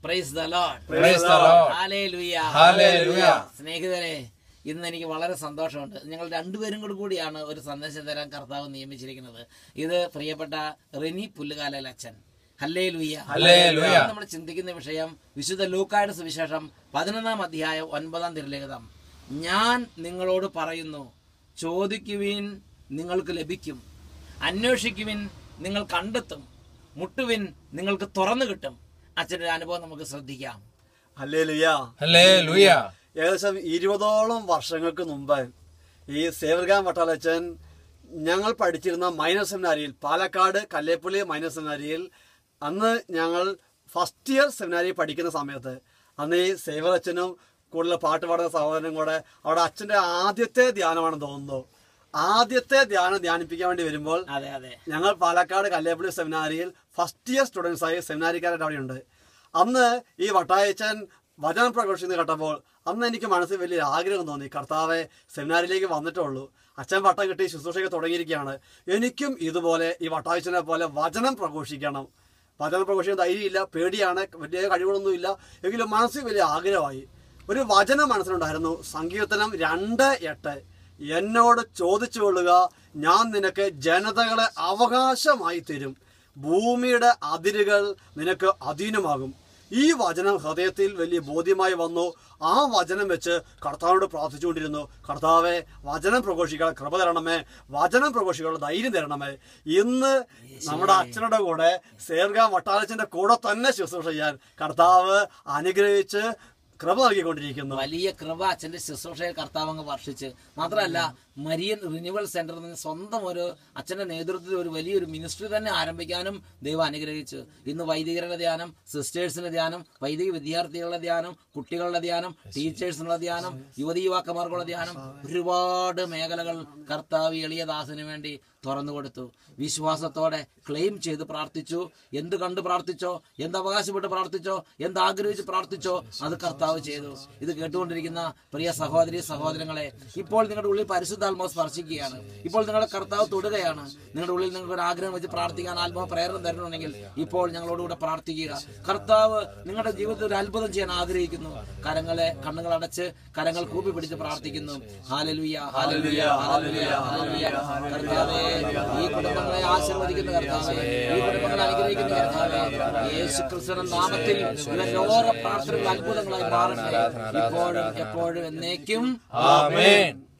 Praise the Lord Praise the Lord. Hallelujah Hallelujah. സ്നേഹിതരെ ഇന്ന് എനിക്ക് വളരെ സന്തോഷമുണ്ട് ഞങ്ങൾ രണ്ടുപേരും കൂടി കൂടിയാണ് ഒരു സന്ദേശം തരാൻ കർത്താവ് നിയമിച്ചിരിക്കുന്നത് ഇത് പ്രിയപ്പെട്ട റിനി പുല്ലുകാലൽ അച്ഛൻ ഹല്ലേ ലുയ്യ ഹല്ലേലൂയ. നമ്മൾ ചിന്തിക്കുന്ന വിഷയം വിശുദ്ധ ലൂക്കായുടെ സുവിശേഷം പതിനൊന്നാം അധ്യായം ഒൻപതാം തിരുലിഖിതം ഞാൻ നിങ്ങളോട് പറയുന്നു ചോദിക്കുവിൻ നിങ്ങൾക്ക് ലഭിക്കും അന്വേഷിക്കുവിൻ നിങ്ങൾ കണ്ടെത്തും മുട്ടുവിൻ നിങ്ങൾക്ക് തുറന്നു കിട്ടും അച്ഛൻ്റെ ഒരു അനുഭവം നമുക്ക് ശ്രദ്ധിക്കാം ഹല്ലേലൂയ Hallelujah. ഏകദേശം ഇരുപതോളം വർഷങ്ങൾക്ക് മുമ്പ് ഈ സേവർഗാൻ വട്ടാലച്ചൻ ഞങ്ങൾ പഠിച്ചിരുന്ന മൈനർ സെമിനാരിയിൽ പാലക്കാട് കല്ലേപ്പള്ളി മൈനർ സെമിനാരിയിൽ അന്ന് ഞങ്ങൾ ഫസ്റ്റ് ഇയർ സെമിനാരി പഠിക്കുന്ന സമയത്ത് അന്ന് ഈ സേവർ അച്ഛനും കൂടുതൽ പാട്ട് പാടുന്ന സഹോദരനും കൂടെ അവിടെ അച്ഛൻ്റെ ആദ്യത്തെ ധ്യാനമാണെന്ന് തോന്നുന്നു ആദ്യത്തെ ധ്യാനം ധ്യാനിപ്പിക്കാൻ വേണ്ടി വരുമ്പോൾ അതെ അതെ ഞങ്ങൾ പാലക്കാട് കല്ലേപ്പള്ളി സെമിനാരിയിൽ ഫസ്റ്റ് ഇയർ സ്റ്റുഡൻസ് ആയി സെമിനാരിക്കാരായിട്ട് അവിടെയുണ്ട് അന്ന് ഈ വട്ടായച്ചൻ വചനം പ്രഘോഷിക്കുന്നത് കേട്ടപ്പോൾ അന്ന് എനിക്ക് മനസ്സിൽ വലിയൊരു ആഗ്രഹം തോന്നി കർത്താവെ സെമിനാരിലേക്ക് വന്നിട്ടേ ഉള്ളൂ അച്ഛൻ വട്ടം കിട്ടി ശുശ്രൂഷയൊക്കെ തുടങ്ങിയിരിക്കുകയാണ് എനിക്കും ഇതുപോലെ ഈ വട്ടായച്ചനെ പോലെ വചനം പ്രഘോഷിക്കണം വചനം പ്രഘോഷിക്കാൻ ധൈര്യമില്ല പേടിയാണ് വലിയ കഴിവുകളൊന്നുമില്ല എങ്കിലും മനസ്സിൽ വലിയ ആഗ്രഹമായി ഒരു വചനം മനസ്സിലുണ്ടായിരുന്നു സങ്കീർത്തനം രണ്ട് എട്ട് എന്നോട് ചോദിച്ചു കൊള്ളുക ഞാൻ നിനക്ക് ജനതകളെ അവകാശമായി തരും ഭൂമിയുടെ അതിരുകൾ നിനക്ക് അധീനമാകും ഈ വചനം ഹൃദയത്തിൽ വലിയ ബോധ്യമായി വന്നു ആ വചനം വെച്ച് കർത്താവിനോട് പ്രാർത്ഥിച്ചുകൊണ്ടിരുന്നു കർത്താവെ വചനം പ്രഘോഷിക്കാൻ കൃപ തരണമേ വചനം പ്രഘോഷിക്കാനുള്ള ധൈര്യം തരണമേ ഇന്ന് നമ്മുടെ അച്ഛനുടെ കൂടെ സേർഗ വട്ടാലച്ചന്റെ കൂടെ തന്നെ ശുശ്രൂഷ ചെയ്യാൻ കർത്താവ് അനുഗ്രഹിച്ച് കൃപ നൽകിക്കൊണ്ടിരിക്കുന്നു വലിയ കൃപ അച്ഛന്റെ ശുശ്രൂഷയെ കർത്താവ് അങ്ങ് വർഷിച്ച് മാത്രമല്ല മരിയൻ റിന്യൂവൽ സെന്ററിൽ നിന്ന് സ്വന്തം ഒരു അച്ഛന്റെ നേതൃത്വത്തിൽ ഒരു വലിയൊരു മിനിസ്ട്രി തന്നെ ആരംഭിക്കാനും ദൈവം അനുഗ്രഹിച്ചു ഇന്ന് വൈദികരുടെ ധ്യാനം സിസ്റ്റേഴ്സിന്റെ ധ്യാനം വൈദിക വിദ്യാർത്ഥികളുടെ ധ്യാനം കുട്ടികളുടെ ധ്യാനം ടീച്ചേഴ്സിനുള്ള ധ്യാനം യുവതി യുവാക്കന്മാർക്കുള്ള ധ്യാനം ഒരുപാട് മേഖലകൾ കർത്താവ് എളിയദാസിന് വേണ്ടി തുറന്നു കൊടുത്തു വിശ്വാസത്തോടെ ക്ലെയിം ചെയ്ത് പ്രാർത്ഥിച്ചു എന്ത് കണ്ട് പ്രാർത്ഥിച്ചോ എന്ത് അവകാശപ്പെട്ട് പ്രാർത്ഥിച്ചോ എന്ത് ആഗ്രഹിച്ച് പ്രാർത്ഥിച്ചോ അത് കർത്താവ് ചെയ്തു ഇത് കേട്ടുകൊണ്ടിരിക്കുന്ന പ്രിയ സഹോദരി സഹോദരങ്ങളെ ഇപ്പോൾ നിങ്ങളുടെ ഉള്ളിൽ പരിശുദ്ധാത്മാവ് സ്പർശിക്കുകയാണ് ഇപ്പോൾ നിങ്ങളുടെ കർത്താവ് തൊടുകയാണ് നിങ്ങളുടെ ഉള്ളിൽ നിങ്ങൾക്ക് ഒരു ആഗ്രഹം വെച്ച് പ്രാർത്ഥിക്കാൻ ആത്മാവ് പ്രേരണ തരണമെങ്കിൽ ഇപ്പോൾ ഞങ്ങളോടുകൂടെ പ്രാർത്ഥിക്കുക കർത്താവ് നിങ്ങളുടെ ജീവിതത്തിൽ ഒരു അത്ഭുതം ചെയ്യാൻ ആഗ്രഹിക്കുന്നു കരങ്ങളെ കണ്ണുകൾ അടച്ച് കരങ്ങൾ കൂപ്പി പിടിച്ച് പ്രാർത്ഥിക്കുന്നു ഹാലലുയ ഹാലലുയ ഹാലലുയ ഹാലലുയ കർത്താവേ ഈ കുടുംബങ്ങളെ ആശീർവദിക്കുന്ന കർത്താവേ ഈ കുടുംബങ്ങളെ അനുഗ്രഹിക്കുന്ന കർത്താവേ യേശു ക്രിസ്തുവിന്റെ നാമത്തിൽ ഇവരുടെ ഓരോ പ്രാർത്ഥനകൾ അത്ഭുതങ്ങളായി മാറട്ടെ ഇപ്പോഴും എപ്പോഴും എന്നേക്കും Amen.